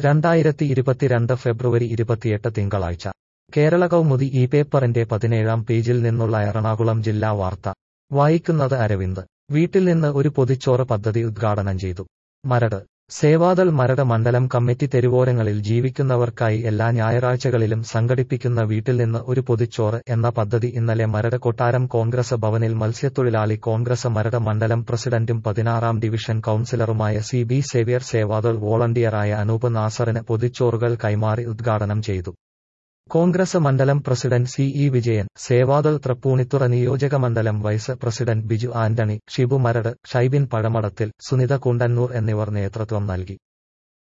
രണ്ടായിരത്തി ഇരുപത്തിരണ്ട് ഫെബ്രുവരി ഇരുപത്തിയെട്ട് തിങ്കളാഴ്ച കേരള കൗമുദി ഈ പേപ്പറിന്റെ പതിനേഴാം പേജിൽ നിന്നുള്ള എറണാകുളം ജില്ലാ വാർത്ത വായിക്കുന്നത് അരവിന്ദ് വീട്ടിൽ നിന്ന് ഒരു പൊതിച്ചോറ് പദ്ധതി ഉദ്ഘാടനം ചെയ്തു മരട് സേവാദൾ മരട് മണ്ഡലം കമ്മിറ്റി തെരുവോരങ്ങളിൽ ജീവിക്കുന്നവർക്കായി എല്ലാ ഞായറാഴ്ചകളിലും സംഘടിപ്പിക്കുന്ന വീട്ടിൽ നിന്ന് ഒരു പൊതിച്ചോറ് എന്ന പദ്ധതി ഇന്നലെ മരട് കൊട്ടാരം കോൺഗ്രസ് ഭവനിൽ മത്സ്യത്തൊഴിലാളി കോൺഗ്രസ് മരട് മണ്ഡലം പ്രസിഡന്റും പതിനാറാം ഡിവിഷൻ കൌൺസിലറുമായ സി ബി സേവ്യർ സേവാദൾ വോളണ്ടിയറായ അനൂപ് നാസറിന് പൊതിച്ചോറുകൾ കൈമാറി ഉദ്ഘാടനം ചെയ്തു കോൺഗ്രസ് മണ്ഡലം president C E Vijayan Seva Dal Thrippunithura നിയോജക മണ്ഡലം vice president Biju Antony Shibu Maradu Shaibin Pazhamadathil Sunitha Kundannoor എന്നിവർ നേതൃത്വം നൽകി